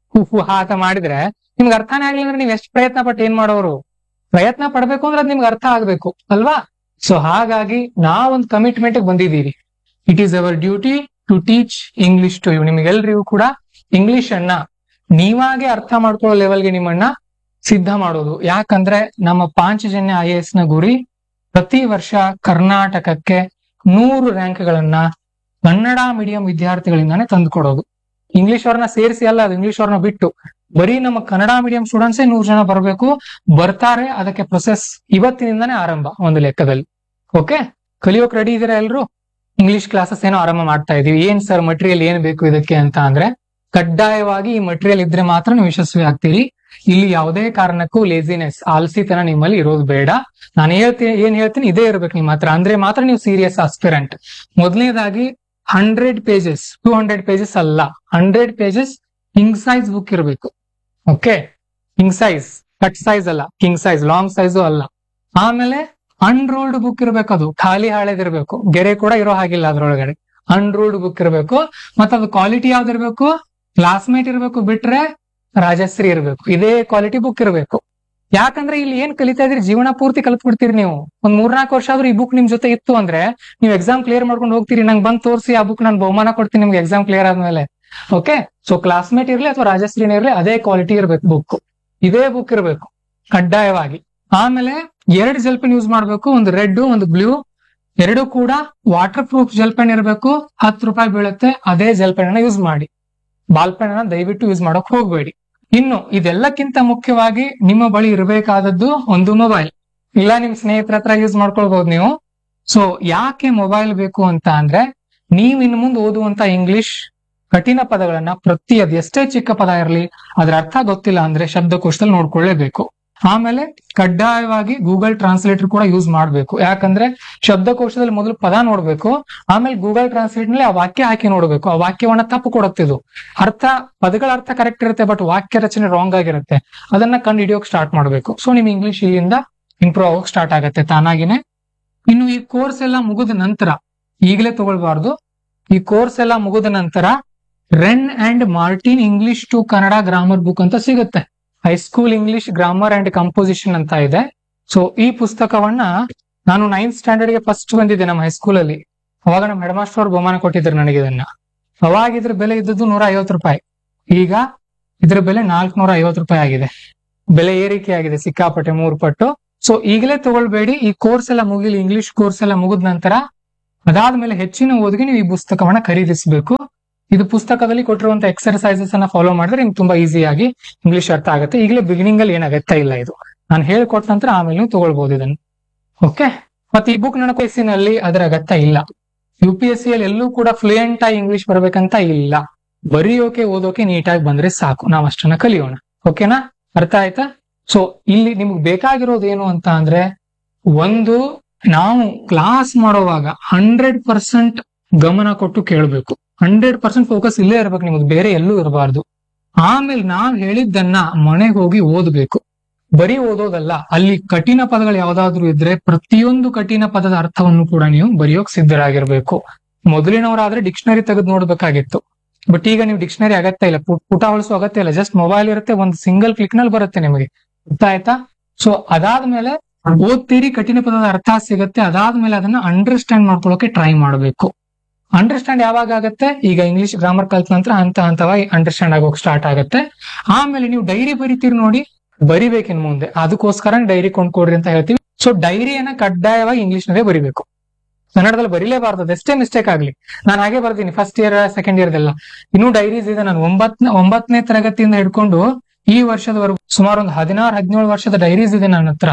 ಹು ಹು ಹಾ ಅಂತ ಮಾಡಿದ್ರೆ ನಿಮ್ಗೆ ಅರ್ಥನೇ ಆಗ್ಲಿಲ್ಲ ಅಂದ್ರೆ ನೀವ್ ಎಷ್ಟು ಪ್ರಯತ್ನ ಪಟ್ಟು ಏನ್ ಮಾಡೋರು ಪ್ರಯತ್ನ ಪಡ್ಬೇಕು ಅಂದ್ರೆ ಅದ್ ನಿಮ್ಗೆ ಅರ್ಥ ಆಗ್ಬೇಕು ಅಲ್ವಾ ಸೊ ಹಾಗಾಗಿ ನಾವೊಂದು ಕಮಿಟ್ಮೆಂಟ್ ಬಂದಿದ್ದೀವಿ it is our duty to teach English to you ನಿಮಗೆಲ್ರಿಗೂ ಕೂಡ ಇಂಗ್ಲಿಷ್ ಅನ್ನ ನೀವಾಗೆ ಅರ್ಥ ಮಾಡ್ಕೊಳ್ಳೋ ಲೆವೆಲ್ಗೆ ನಿಮ್ಮನ್ನ ಸಿದ್ಧ ಮಾಡೋದು ಯಾಕಂದ್ರೆ ನಮ್ಮ ಪಾಂಚಜನ್ಯ ಐ ಎಸ್ ನ ಗುರಿ ಪ್ರತಿ ವರ್ಷ ಕರ್ನಾಟಕಕ್ಕೆ ನೂರು ರ್ಯಾಂಕ್ಗಳನ್ನ ಕನ್ನಡ ಮೀಡಿಯಂ ವಿದ್ಯಾರ್ಥಿಗಳಿಂದಾನೇ ತಂದುಕೊಡೋದು ಇಂಗ್ಲಿಷ್ ಅವ್ರನ್ನ ಸೇರಿಸಿ ಅಲ್ಲ ಅದು ಇಂಗ್ಲಿಷ್ ಅವ್ರನ್ನ ಬಿಟ್ಟು ಬರೀ ನಮ್ಮ ಕನ್ನಡ ಮೀಡಿಯಂ ಸ್ಟೂಡೆಂಟ್ಸೇ ನೂರು ಜನ ಬರಬೇಕು ಬರ್ತಾರೆ ಅದಕ್ಕೆ ಪ್ರೊಸೆಸ್ ಇವತ್ತಿನಿಂದಾನೇ ಆರಂಭ ಒಂದು ಲೆಕ್ಕದಲ್ಲಿ ಓಕೆ ಕಲಿಯೋಕ್ ರೆಡಿ ಇದೀರಾ ಎಲ್ರು ಇಂಗ್ಲಿಷ್ ಕ್ಲಾಸಸ್ ಏನೋ ಆರಂಭ ಮಾಡ್ತಾ ಇದೀವಿ ಏನ್ ಸರ್ ಮಟೀರಿಯಲ್ ಏನ್ ಬೇಕು ಇದಕ್ಕೆ ಅಂತ ಅಂದ್ರೆ ಕಡ್ಡಾಯವಾಗಿ ಈ ಮಟೀರಿಯಲ್ ಇದ್ರೆ ಮಾತ್ರ ನೀವು ಯಶಸ್ವಿ ಆಗ್ತೀರಿ ಇಲ್ಲಿ ಯಾವುದೇ ಕಾರಣಕ್ಕೂ ಲೇಸಿನೆಸ್ ಆಲ್ಸಿತನ ನಿಮ್ಮಲ್ಲಿ ಇರೋದು ಬೇಡ ನಾನು ಹೇಳ್ತೀನಿ ಏನ್ ಹೇಳ್ತೀನಿ ಇದೇ ಇರ್ಬೇಕು ನಿಮ್ಮ ಹತ್ರ ಅಂದ್ರೆ ಮಾತ್ರ ನೀವು ಸೀರಿಯಸ್ ಆಸ್ಪಿರೆಂಟ್ ಮೊದಲನೇದಾಗಿ hundred pages two hundred pages ಅಲ್ಲ hundred pages king size book ಇರಬೇಕು okay king size cut size ಅಲ್ಲ ಕಿಂಗ್ ಸೈಜ್ ಲಾಂಗ್ ಸೈಜು ಅಲ್ಲ ಆಮೇಲೆ ಅನ್ರೋಲ್ಡ್ ಬುಕ್ ಇರಬೇಕು ಅದು ಖಾಲಿ ಹಾಳೆದಿರ್ಬೇಕು ಗೆರೆ ಕೂಡ ಇರೋ ಹಾಗಿಲ್ಲ ಅದ್ರೊಳಗಡೆ ಅನ್ರೋಲ್ಡ್ ಬುಕ್ ಇರಬೇಕು ಮತ್ತೆ ಅದು ಕ್ವಾಲಿಟಿ ಯಾವ್ದಿರ್ಬೇಕು ಕ್ಲಾಸ್ಮೇಟ್ ಇರಬೇಕು ಬಿಟ್ರೆ ರಾಜಶ್ರೀ ಇರಬೇಕು ಇದೇ ಕ್ವಾಲಿಟಿ ಬುಕ್ ಇರಬೇಕು ಯಾಕಂದ್ರೆ ಇಲ್ಲಿ ಏನ್ ಕಲಿತಾ ಇದ್ರಿ ಜೀವನ ಪೂರ್ತಿ ಕಲ್ತ್ಬಿಡ್ತೀರಿ ನೀವು ಒಂದ್ ಮೂರ್ನಾಲ್ಕು ವರ್ಷ ಆದ್ರೂ ಈ ಬುಕ್ ನಿಮ್ ಜೊತೆ ಇತ್ತು ಅಂದ್ರೆ ನೀವು ಎಕ್ಸಾಮ್ ಕ್ಲಿಯರ್ ಮಾಡ್ಕೊಂಡು ಹೋಗ್ತೀರಿ ನಂಗೆ ಬಂದ್ ತೋರಿಸಿ ಆ ಬುಕ್ ನಾನು ಬಹುಮಾನ ಕೊಡ್ತೀನಿ ನಿಮ್ಗೆ ಎಕ್ಸಾಮ್ ಕ್ಲಿಯರ್ ಆದ್ಮೇಲೆ ಓಕೆ ಸೊ ಕ್ಲಾಸ್ಮೇಟ್ ಇರ್ಲಿ ಅಥವಾ ರಾಜಶ್ರೀನೇ ಇರ್ಲಿ ಅದೇ ಕ್ವಾಲಿಟಿ ಇರ್ಬೇಕು ಬುಕ್ ಇದೇ ಬುಕ್ ಇರಬೇಕು ಕಡ್ಡಾಯವಾಗಿ ಆಮೇಲೆ ಎರಡು ಜೆಲ್ ಪೆನ್ ಯೂಸ್ ಮಾಡ್ಬೇಕು ಒಂದು ರೆಡ್ ಒಂದು ಬ್ಲೂ ಎರಡು ಕೂಡ ವಾಟರ್ ಪ್ರೂಫ್ ಜೆಲ್ ಪೆನ್ ಇರಬೇಕು ಹತ್ತು ರೂಪಾಯಿ ಬೀಳುತ್ತೆ ಅದೇ ಜೆಲ್ ಪೆನ್ ಅನ್ನ ಯೂಸ್ ಮಾಡಿ ಬಾಲ್ ಪೆನ್ ಅನ್ನ ದಯವಿಟ್ಟು ಯೂಸ್ ಮಾಡಕ್ ಹೋಗ್ಬೇಡಿ ಇನ್ನು ಇದೆಲ್ಲಕ್ಕಿಂತ ಮುಖ್ಯವಾಗಿ ನಿಮ್ಮ ಬಳಿ ಇರಬೇಕಾದದ್ದು ಒಂದು ಮೊಬೈಲ್ ಇಲ್ಲ ನಿಮ್ ಸ್ನೇಹಿತರ ಹತ್ರ ಯೂಸ್ ಮಾಡ್ಕೊಳ್ಬಹುದು ನೀವು ಸೊ ಯಾಕೆ ಮೊಬೈಲ್ ಬೇಕು ಅಂತ ಅಂದ್ರೆ ನೀವು ಇನ್ನು ಮುಂದೆ ಓದುವಂತ ಇಂಗ್ಲಿಷ್ ಕಠಿಣ ಪದಗಳನ್ನ ಪ್ರತಿ ಅದ್ ಎಷ್ಟೇ ಚಿಕ್ಕ ಪದ ಇರಲಿ ಅದ್ರ ಅರ್ಥ ಗೊತ್ತಿಲ್ಲ ಅಂದ್ರೆ ಶಬ್ದಕೋಶದಲ್ಲಿ ನೋಡ್ಕೊಳ್ಳೇಬೇಕು ಆಮೇಲೆ ಕಡ್ಡಾಯವಾಗಿ ಗೂಗಲ್ ಟ್ರಾನ್ಸ್ಲೇಟರ್ ಕೂಡ ಯೂಸ್ ಮಾಡಬೇಕು ಯಾಕಂದ್ರೆ ಶಬ್ದಕೋಶದಲ್ಲಿ ಮೊದಲು ಪದ ನೋಡ್ಬೇಕು ಆಮೇಲೆ ಗೂಗಲ್ ಟ್ರಾನ್ಸ್ಲೇಟ್ ನಲ್ಲಿ ಆ ವಾಕ್ಯ ಹಾಕಿ ನೋಡ್ಬೇಕು ಆ ವಾಕ್ಯವನ್ನ ತಪ್ಪು ಕೊಡುತ್ತಿದ್ದು ಅರ್ಥ ಪದಗಳ ಅರ್ಥ ಕರೆಕ್ಟ್ ಇರುತ್ತೆ ಬಟ್ ವಾಕ್ಯ ರಚನೆ ರಾಂಗ್ ಆಗಿರುತ್ತೆ ಅದನ್ನ ಕಂಡು ಹಿಡಿಯೋಕ್ ಸ್ಟಾರ್ಟ್ ಮಾಡಬೇಕು ಸೊ ನಿಮ್ ಇಂಗ್ಲಿಷ್ ಇಲ್ಲಿಂದ ಇಂಪ್ರೂವ್ ಆಗೋಕ್ ಸ್ಟಾರ್ಟ್ ಆಗತ್ತೆ ತಾನಾಗಿನೇ ಇನ್ನು ಈ ಕೋರ್ಸ್ ಎಲ್ಲ ಮುಗಿದ ನಂತರ ಈಗಲೇ ತಗೊಳ್ಬಾರ್ದು ಈ ಕೋರ್ಸ್ ಎಲ್ಲ ಮುಗಿದ ನಂತರ Wren and Martin English to Kannada grammar book ಅಂತ ಸಿಗುತ್ತೆ high school English grammar and composition ಅಂತ ಇದೆ ಸೊ ಈ ಪುಸ್ತಕವನ್ನ ನಾನು ನೈನ್ತ್ ಸ್ಟ್ಯಾಂಡರ್ಡ್ ಗೆ ಫಸ್ಟ್ ಬಂದಿದ್ದೆ ನಮ್ಮ ಹೈಸ್ಕೂಲ್ ಅಲ್ಲಿ ಅವಾಗ ನಮ್ಮ ಹೆಡ್ ಮಾಸ್ಟರ್ ಅವ್ರು ಬಹುಮಾನ ಕೊಟ್ಟಿದ್ರು ನನಗೆ ಇದನ್ನ ಅವಾಗ ಇದ್ರ ಬೆಲೆ ಇದ್ದದ್ದು ನೂರ ಐವತ್ತು ರೂಪಾಯಿ ಈಗ ಇದ್ರ ಬೆಲೆ ನಾಲ್ಕುನೂರ ಐವತ್ತು ರೂಪಾಯಿ ಆಗಿದೆ ಬೆಲೆ ಏರಿಕೆ ಆಗಿದೆ ಸಿಕ್ಕಾಪಟ್ಟೆ ಮೂರು ಪಟ್ಟು ಸೊ ಈಗಲೇ ತಗೊಳ್ಬೇಡಿ ಈ ಕೋರ್ಸ್ ಎಲ್ಲ ಮುಗಿಲಿ ಇಂಗ್ಲಿಷ್ ಕೋರ್ಸ್ ಎಲ್ಲ ಮುಗಿದ ನಂತರ ಅದಾದ್ಮೇಲೆ ಹೆಚ್ಚಿನ ಓದಿಗೆ ನೀವು ಈ ಪುಸ್ತಕವನ್ನ ಖರೀದಿಸಬೇಕು ಇದು ಪುಸ್ತಕದಲ್ಲಿ ಕೊಟ್ಟಿರುವಂತ ಎಕ್ಸರ್ಸೈಸಸ್ ಅನ್ನ ಫಾಲೋ ಮಾಡಿದ್ರೆ ನಿಮ್ಗೆ ತುಂಬಾ ಈಸಿಯಾಗಿ ಇಂಗ್ಲಿಷ್ ಅರ್ಥ ಆಗುತ್ತೆ ಈಗಲೇ ಬಿಗಿನಿಂಗ್ ಅಲ್ಲಿ ಏನಾಗತ್ತೆ ಇಲ್ಲ ಇದು ನಾನು ಹೇಳ್ಕೊಟ್ಟ ನಂತರ ಆಮೇಲೆ ನೀವು ತಗೊಳ್ಬಹುದು ಇದನ್ನು ಓಕೆ ಮತ್ತೆ ಈ ಬುಕ್ ನನ್ನ ನಲ್ಲಿ ಅದರ ಅಗತ್ಯ ಇಲ್ಲ ಯು ಪಿ ಎಸ್ ಸಿ ಅಲ್ಲಿ ಎಲ್ಲೂ ಕೂಡ ಫ್ಲೂಯೆಂಟ್ ಆಗಿ ಇಂಗ್ಲಿಷ್ ಬರ್ಬೇಕಂತ ಇಲ್ಲ ಬರೆಯೋಕೆ ಓದೋಕೆ ನೀಟಾಗಿ ಬಂದ್ರೆ ಸಾಕು ನಾವ್ ಅಷ್ಟನ್ನ ಕಲಿಯೋಣ ಓಕೆನಾ ಅರ್ಥ ಆಯ್ತಾ ಸೊ ಇಲ್ಲಿ ನಿಮ್ಗೆ ಬೇಕಾಗಿರೋದು ಏನು ಅಂತ ಅಂದ್ರೆ ಒಂದು ನಾವು ಕ್ಲಾಸ್ ಮಾಡುವಾಗ ಹಂಡ್ರೆಡ್ ಪರ್ಸೆಂಟ್ ಗಮನ ಕೊಟ್ಟು ಕೇಳಬೇಕು ಹಂಡ್ರೆಡ್ ಪರ್ಸೆಂಟ್ ಫೋಕಸ್ ಇಲ್ಲೇ ಇರ್ಬೇಕು ನಿಮಗೆ ಬೇರೆ ಎಲ್ಲೂ ಇರಬಾರ್ದು ಆಮೇಲೆ ನಾವ್ ಹೇಳಿದ್ದನ್ನ ಮನೆಗೆ ಹೋಗಿ ಓದ್ಬೇಕು ಬರೀ ಓದೋದಲ್ಲ ಅಲ್ಲಿ ಕಠಿಣ ಪದಗಳು ಯಾವ್ದಾದ್ರು ಇದ್ರೆ ಪ್ರತಿಯೊಂದು ಕಠಿಣ ಪದದ ಅರ್ಥವನ್ನು ಕೂಡ ನೀವು ಬರೆಯೋಕ್ ಸಿದ್ಧರಾಗಿರ್ಬೇಕು ಮೊದಲಿನವರಾದ್ರೆ ಡಿಕ್ಷನರಿ ತೆಗೆದು ನೋಡ್ಬೇಕಾಗಿತ್ತು ಬಟ್ ಈಗ ನೀವು ಡಿಕ್ಷನರಿ ಅಗತ್ಯ ಇಲ್ಲ ಪು- ಪುಟ ಹೊಳಿಸೋ ಅಗತ್ಯ ಇಲ್ಲ ಜಸ್ಟ್ ಮೊಬೈಲ್ ಇರುತ್ತೆ ಒಂದು ಸಿಂಗಲ್ ಕ್ಲಿಕ್ ನಲ್ಲಿ ಬರುತ್ತೆ ನಿಮಗೆ ಗೊತ್ತಾಯ್ತಾ ಸೊ ಅದಾದ್ಮೇಲೆ ಓದ್ತೀರಿ ಕಠಿಣ ಪದದ ಅರ್ಥ ಸಿಗುತ್ತೆ ಅದಾದ್ಮೇಲೆ ಅದನ್ನ ಅಂಡರ್ಸ್ಟ್ಯಾಂಡ್ ಮಾಡ್ಕೊಳ್ಳೋಕೆ ಟ್ರೈ ಮಾಡಬೇಕು ಅಂಡರ್ಸ್ಟ್ಯಾಂಡ್ ಯಾವಾಗ ಆಗತ್ತೆ ಈಗ ಇಂಗ್ಲಿಷ್ ಗ್ರಾಮರ್ ಕಲ್ತ ನಂತರ ಹಂತ ಹಂತವಾಗಿ ಅಂಡರ್ಸ್ಟ್ಯಾಂಡ್ ಆಗೋಕ್ ಸ್ಟಾರ್ಟ್ ಆಗುತ್ತೆ ಆಮೇಲೆ ನೀವು ಡೈರಿ ಬರಿತೀರಿ ನೋಡಿ ಬರಿಬೇಕಿನ್ ಮುಂದೆ ಅದಕ್ಕೋಸ್ಕರ ಡೈರಿ ಕೊಂಡ್ಕೊಡ್ರಿ ಅಂತ ಹೇಳ್ತೀವಿ ಸೊ ಡೈರಿಯನ್ನ ಕಡ್ಡಾಯವಾಗಿ ಇಂಗ್ಲಿಷ್ ನಲ್ಲೇ ಬರಿಬೇಕು ಕನ್ನಡದಲ್ಲಿ ಬರೀಲೇಬಾರ್ದು ಅದೆಷ್ಟೇ ಮಿಸ್ಟೇಕ್ ಆಗ್ಲಿ ನಾನು ಹಾಗೆ ಬರ್ತೀನಿ ಫಸ್ಟ್ ಇಯರ್ ಸೆಕೆಂಡ್ ಇಯರ್ ಎಲ್ಲ ಇನ್ನೂ ಡೈರೀಸ್ ಇದೆ ನಾನು ಒಂಬತ್ತನೇ ಒಂಬತ್ತನೇ ತರಗತಿಯಿಂದ ಹಿಡ್ಕೊಂಡು ಈ ವರ್ಷದವರೆಗೂ ಸುಮಾರು ಒಂದು ಹದಿನಾರು ಹದಿನೇಳು ವರ್ಷದ ಡೈರೀಸ್ ಇದೆ ನನ್ನ ಹತ್ರ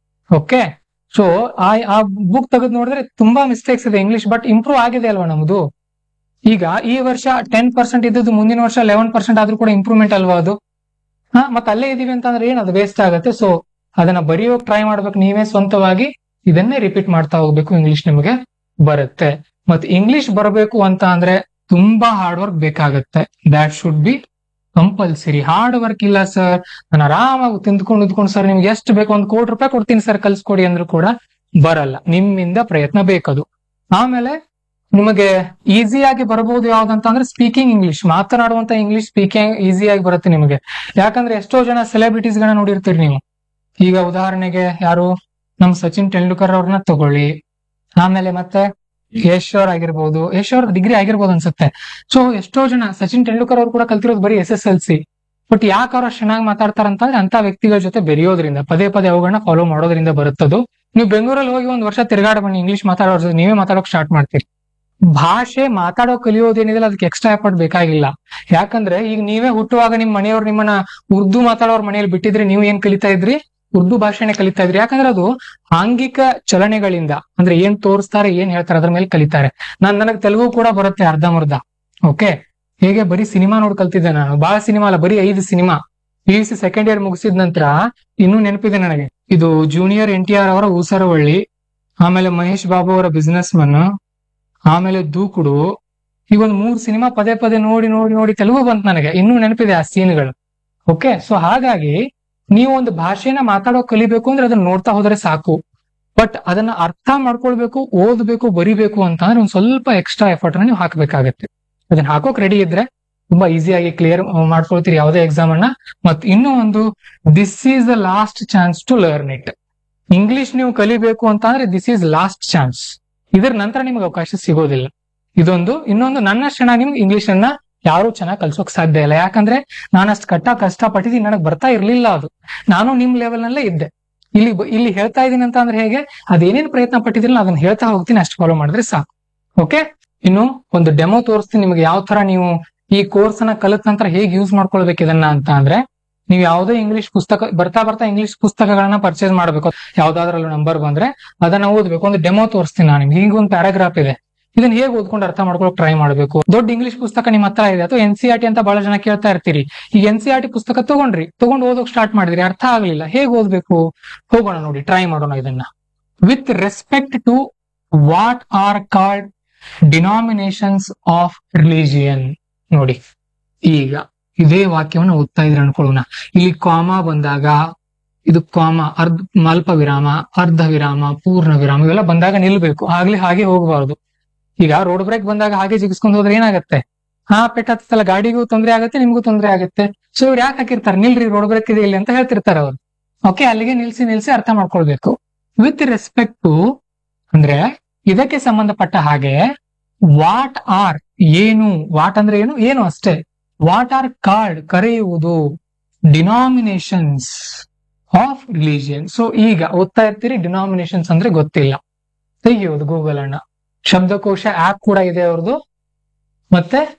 ಓಕೆ ಸೊ ಆ ಆ ಬುಕ್ ತೆಗೆದು ನೋಡಿದ್ರೆ ತುಂಬಾ ಮಿಸ್ಟೇಕ್ಸ್ ಇದೆ ಇಂಗ್ಲಿಷ್ ಬಟ್ ಇಂಪ್ರೂವ್ ಆಗಿದೆ ಅಲ್ವಾ ನಮ್ದು ಈಗ ಈ ವರ್ಷ ಟೆನ್ ಪರ್ಸೆಂಟ್ ಇದ್ದದ್ದು ಮುಂದಿನ ವರ್ಷ ಲೆವೆನ್ ಪರ್ಸೆಂಟ್ ಆದ್ರೂ ಕೂಡ ಇಂಪ್ರೂವ್ಮೆಂಟ್ ಅಲ್ವಾ ಅದು ಹಾ ಮತ್ತೆ ಅಲ್ಲೇ ಇದೀವಿ ಅಂತಂದ್ರೆ ಏನ್ ಅದು ವೇಸ್ಟ್ ಆಗುತ್ತೆ ಸೊ ಅದನ್ನ ಬರೆಯೋಕ್ ಟ್ರೈ ಮಾಡ್ಬೇಕು ನೀವೇ ಸ್ವಂತವಾಗಿ ಇದನ್ನೇ ರಿಪೀಟ್ ಮಾಡ್ತಾ ಹೋಗ್ಬೇಕು ಇಂಗ್ಲಿಷ್ ನಿಮಗೆ ಬರುತ್ತೆ ಮತ್ತೆ ಇಂಗ್ಲಿಷ್ ಬರಬೇಕು ಅಂತ ಅಂದ್ರೆ ತುಂಬಾ ಹಾರ್ಡ್ ವರ್ಕ್ ಬೇಕಾಗುತ್ತೆ that should be compulsory hard work ಇಲ್ಲ ಸರ್ ನಾನು ಆರಾಮಾಗಿ ತಿಂದ್ಕೊಂಡು ಇದ್ಕೊಂಡು ಸರ್ ನಿಮ್ಗೆ ಎಷ್ಟು ಬೇಕು ಒಂದು ಕೋಟಿ ರೂಪಾಯಿ ಕೊಡ್ತೀನಿ ಸರ್ ಕಲ್ಸ್ಕೊಡಿ ಅಂದ್ರೂ ಕೂಡ ಬರಲ್ಲ ನಿಮ್ಮಿಂದ ಪ್ರಯತ್ನ ಬೇಕದು ಆಮೇಲೆ ನಿಮಗೆ ಈಸಿಯಾಗಿ ಬರಬಹುದು ಯಾವ್ದಂತ ಅಂದ್ರೆ ಸ್ಪೀಕಿಂಗ್ ಇಂಗ್ಲಿಷ್ ಮಾತನಾಡುವಂತ ಇಂಗ್ಲಿಷ್ ಸ್ಪೀಕಿಂಗ್ ಈಸಿಯಾಗಿ ಬರುತ್ತೆ ನಿಮಗೆ ಯಾಕಂದ್ರೆ ಎಷ್ಟೋ ಜನ ಸೆಲೆಬ್ರಿಟೀಸ್ ಗಳನ್ನ ನೋಡಿರ್ತೀರಿ ನೀವು ಈಗ ಉದಾಹರಣೆಗೆ ಯಾರು ನಮ್ ಸಚಿನ್ ತೆಂಡೂಲ್ಕರ್ ಅವ್ರನ್ನ ತಗೊಳ್ಳಿ ಆಮೇಲೆ ಮತ್ತೆ ಯಶ್ ಅವ್ರ ಆಗಿರ್ಬೋದು ಯಶ್ ಅವ್ರ ಡಿಗ್ರಿ ಆಗಿರ್ಬೋದು ಅನ್ಸುತ್ತೆ ಸೊ ಎಷ್ಟೋ ಜನ ಸಚಿನ್ ತೆಂಡೂಲ್ಕರ್ ಅವ್ರು ಕೂಡ ಕಲ್ತಿರೋದು ಬರೀ S S L C but ಯಾಕೆ ಅವ್ರು ಅಷ್ಟು ಚೆನ್ನಾಗಿ ಮಾತಾಡ್ತಾರಂತಂದ್ರೆ ಅಂತ ವ್ಯಕ್ತಿಗಳ ಜೊತೆ ಬೆರೆಯೋದ್ರಿಂದ ಪದೇ ಪದೇ ಅವುಗಳನ್ನ ಫಾಲೋ ಮಾಡೋದ್ರಿಂದ ಬರುತ್ತದು ನೀವು ಬೆಂಗಳೂರಲ್ಲಿ ಹೋಗಿ ಒಂದ್ ವರ್ಷ ತಿರುಗಾಡ ಬನ್ನಿ ಇಂಗ್ಲಿಷ್ ಮಾತಾಡೋರ್ ಜೊತೆ ನೀವೇ ಮಾತಾಡೋಕ್ ಸ್ಟಾರ್ಟ್ ಮಾಡ್ತೀರಿ ಭಾಷೆ ಮಾತಾಡೋ ಕಲಿಯೋದೇನಿದೆ ಅದಕ್ಕೆ ಎಕ್ಸ್ಟ್ರಾ ಎಫರ್ಟ್ ಬೇಕಾಗಿಲ್ಲ ಯಾಕಂದ್ರೆ ಈಗ ನೀವೇ ಹುಟ್ಟುವಾಗ ನಿಮ್ ಮನೆಯವ್ರು ನಿಮ್ಮನ್ನ ಉರ್ದು ಮಾತಾಡೋರ್ ಮನೆಯಲ್ಲಿ ಬಿಟ್ಟಿದ್ರೆ ನೀವು ಏನ್ ಕಲಿತಾ ಇದ್ರಿ ಉರ್ದು ಭಾಷೆನೆ ಕಲಿತಾ ಇದ್ರಿ ಯಾಕಂದ್ರೆ ಅದು ಆಂಗಿಕ ಚಲನೆಗಳಿಂದ ಅಂದ್ರೆ ಏನ್ ತೋರಿಸ್ತಾರೆ ಏನ್ ಹೇಳ್ತಾರೆ ಅದ್ರ ಮೇಲೆ ಕಲಿತಾರೆ ನಾನ್ ನನಗ್ ತೆಲುಗು ಕೂಡ ಬರುತ್ತೆ ಅರ್ಧಂಬರ್ಧ ಓಕೆ ಹೇಗೆ ಬರೀ ಸಿನಿಮಾ ನೋಡ್ ಕಲ್ತಿದ್ದೆ ನಾನು ಬಹಳ ಸಿನಿಮಾ ಅಲ್ಲ ಬರೀ ಐದು cinema P U C second year ಮುಗಿಸಿದ ನಂತರ ಇನ್ನೂ ನೆನಪಿದೆ ನನಗೆ ಇದು ಜೂನಿಯರ್ ಎನ್ ಟಿ ಆರ್ ಅವರ ಊಸರವಳ್ಳಿ ಆಮೇಲೆ ಮಹೇಶ್ ಬಾಬು ಅವರ ಬಿಸ್ನೆಸ್ ಮನ್ ಆಮೇಲೆ ದೂಕುಡು ಈ ಒಂದ್ ಮೂರ್ ಸಿನಿಮಾ ಪದೇ ಪದೇ ನೋಡಿ ನೋಡಿ ನೋಡಿ ತೆಲುಗು ಬಂತು ನನಗೆ ಇನ್ನೂ ನೆನಪಿದೆ ಆ ಸೀನ್ಗಳು ಓಕೆ ಸೊ ಹಾಗಾಗಿ ನೀವು ಒಂದು ಭಾಷೆನ ಮಾತಾಡೋ ಕಲಿಬೇಕು ಅಂದ್ರೆ ಅದನ್ನ ನೋಡ್ತಾ ಹೋದ್ರೆ ಸಾಕು ಬಟ್ ಅದನ್ನ ಅರ್ಥ ಮಾಡ್ಕೊಳ್ಬೇಕು ಓದ್ಬೇಕು ಬರಿಬೇಕು ಅಂತ ಅಂದ್ರೆ ಒಂದ್ ಸ್ವಲ್ಪ ಎಕ್ಸ್ಟ್ರಾ ಎಫರ್ಟ್ ನೀವು ಹಾಕ್ಬೇಕಾಗತ್ತೆ ಅದನ್ನ ಹಾಕೋಕ್ ರೆಡಿ ಇದ್ರೆ ತುಂಬಾ ಈಸಿಯಾಗಿ ಕ್ಲಿಯರ್ ಮಾಡ್ಕೊಳ್ತೀರಿ ಯಾವುದೇ ಎಕ್ಸಾಮ್ ಅನ್ನ ಮತ್ ಇನ್ನೂ ಒಂದು this is the last chance to learn it English ನೀವು ಕಲಿಬೇಕು ಅಂತ ಅಂದ್ರೆ ದಿಸ್ ಈಸ್ ಲಾಸ್ಟ್ ಚಾನ್ಸ್ ಇದರ ನಂತರ ನಿಮ್ಗೆ ಅವಕಾಶ ಸಿಗೋದಿಲ್ಲ ಇದೊಂದು ಇನ್ನೊಂದು ನನ್ನಷ್ಟು ಚೆನ್ನಾಗಿ ನಿಮ್ಗೆ ಇಂಗ್ಲಿಷ್ ಅನ್ನ ಯಾರು ಚೆನ್ನಾಗಿ ಕಲ್ಸೋಕ್ ಸಾಧ್ಯ ಇಲ್ಲ ಯಾಕಂದ್ರೆ ನಾನು ಅಷ್ಟು ಕಟ್ಟ ಕಷ್ಟ ಪಟ್ಟಿದ್ದೀನಿ ನನಗೆ ಬರ್ತಾ ಇರ್ಲಿಲ್ಲ ಅದು ನಾನು ನಿಮ್ ಲೆವೆಲ್ ನಲ್ಲೇ ಇದ್ದೆ ಇಲ್ಲಿ ಬ- ಇಲ್ಲಿ ಹೇಳ್ತಾ ಇದೀನಿ ಅಂತ ಅಂದ್ರೆ ಹೇಗೆ ಅದೇನೇನ್ ಪ್ರಯತ್ನ ಪಟ್ಟಿದ್ರಲ್ಲ ಅದನ್ನ ಹೇಳ್ತಾ ಹೋಗ್ತೀನಿ ಅಷ್ಟು ಫಾಲೋ ಮಾಡಿದ್ರೆ ಸಾಕು ಓಕೆ ಇನ್ನು ಒಂದು ಡೆಮೋ ತೋರಿಸ್ತೀನಿ ನಿಮ್ಗೆ ಯಾವ ತರ ನೀವು ಈ ಕೋರ್ಸ್ ಅನ್ನ ಕಲಿತ ನಂತರ ಹೇಗೆ ಯೂಸ್ ಮಾಡ್ಕೊಳ್ಬೇಕು ಇದನ್ನ ಅಂತ ಅಂದ್ರೆ ನೀವು ಯಾವುದೇ ಇಂಗ್ಲಿಷ್ ಪುಸ್ತಕ ಬರ್ತಾ ಬರ್ತಾ ಇಂಗ್ಲಿಷ್ ಪುಸ್ತಕಗಳನ್ನ ಪರ್ಚೇಸ್ ಮಾಡಬೇಕು ಯಾವ್ದಾದ್ರಲ್ಲೂ ನಂಬರ್ ಬಂದ್ರೆ ಅದನ್ನ ಓದ್ಬೇಕು ಒಂದು ಡೆಮೋ ತೋರಿಸ್ತೀನಿ ನಾನು ನಿಮ್ಗೆ ಈಗ ಒಂದು ಪ್ಯಾರಾಗ್ರಾಫ್ ಇದೆ ಇದನ್ನ ಹೇಗೆ ಓದ್ಕೊಂಡು ಅರ್ಥ ಮಾಡ್ಕೊಳಕ್ ಟ್ರೈ ಮಾಡಬೇಕು ದೊಡ್ಡ ಇಂಗ್ಲಿಷ್ ಪುಸ್ತಕ ನಿಮ್ಮ ಹತ್ರ ಇದೆ ಅಥವಾ ಎನ್ ಸಿ ಆರ್ ಟಿ ಅಂತ ಬಹಳ ಜನ ಕೇಳ್ತಾ ಇರ್ತೀರಿ ಈ ಎನ್ ಸಿ ಆರ್ ಟಿ ಪುಸ್ತಕ ತಗೊಂಡ್ರಿ ತಗೊಂಡು ಓದೋಕ್ ಸ್ಟಾರ್ಟ್ ಮಾಡಿದ್ರಿ ಅರ್ಥ ಆಗ್ಲಿಲ್ಲ ಹೇಗೆ ಓದ್ಬೇಕು ಹೋಗೋಣ ನೋಡಿ ಟ್ರೈ ಮಾಡೋಣ ಇದನ್ನ with respect to what are called denominations of religion ನೋಡಿ ಈಗ ಇದೇ ವಾಕ್ಯವನ್ನು ಓದ್ತಾ ಇದ್ರೆ ಅನ್ಕೊಳ್ಳೋಣ ಇಲ್ಲಿ ಕಾಮ ಬಂದಾಗ ಇದು ಕಾಮ ಅರ್ಧ ಅಲ್ಪ ವಿರಾಮ ಅರ್ಧ ವಿರಾಮ ಪೂರ್ಣ ವಿರಾಮ ಇವೆಲ್ಲ ಬಂದಾಗ ನಿಲ್ಬೇಕು ಆಗ್ಲಿ ಹಾಗೆ ಹೋಗಬಾರ್ದು ಈಗ ರೋಡ್ ಬ್ರೇಕ್ ಬಂದಾಗ ಹಾಗೆ ಜಿಗಿಸ್ಕೊಂಡು ಹೋದ್ರೆ ಏನಾಗತ್ತೆ ಹಾ ಪೆಟ್ಟ ಹತ್ತಲ್ಲ ಗಾಡಿಗೂ ತೊಂದರೆ ಆಗುತ್ತೆ ನಿಮ್ಗೂ ತೊಂದರೆ ಆಗುತ್ತೆ ಸೊ ಇವ್ರು ಯಾಕೆ ಹಾಕಿರ್ತಾರೆ ನಿಲ್ರಿ ರೋಡ್ ಬ್ರೇಕ್ ಇದೆ ಇಲ್ಲಿ ಅಂತ ಹೇಳ್ತಿರ್ತಾರೆ ಅವ್ರು ಓಕೆ ಅಲ್ಲಿಗೆ ನಿಲ್ಸಿ ನಿಲ್ಸಿ ಅರ್ಥ ಮಾಡ್ಕೊಳ್ಬೇಕು ವಿತ್ ರೆಸ್ಪೆಕ್ಟ್ ಟು ಅಂದ್ರೆ ಇದಕ್ಕೆ ಸಂಬಂಧಪಟ್ಟ ಹಾಗೆ ವಾಟ್ ಆರ್ ಏನು ವಾಟ್ ಅಂದ್ರೆ ಏನು ಏನು ಅಷ್ಟೇ ವಾಟ್ ಆರ್ ಕಾರ್ಡ್ ಕರೆಯುವುದು ಡಿನಾಮಿನೇಷನ್ಸ್ ಆಫ್ ರಿಲಿಜಿಯನ್ ಸೊ ಈಗ ಓದ್ತಾ ಇರ್ತೀರಿ ಡಿನಾಮಿನೇಷನ್ಸ್ ಅಂದ್ರೆ ಗೊತ್ತಿಲ್ಲ ತೆಗಿಯೋದು ಗೂಗಲ್ ಅನ್ನ ಶಬ್ದಕೋಶ ಆಪ್ ಕೂಡ ಇದೆ ಅವ್ರದ್ದು ಮತ್ತೆ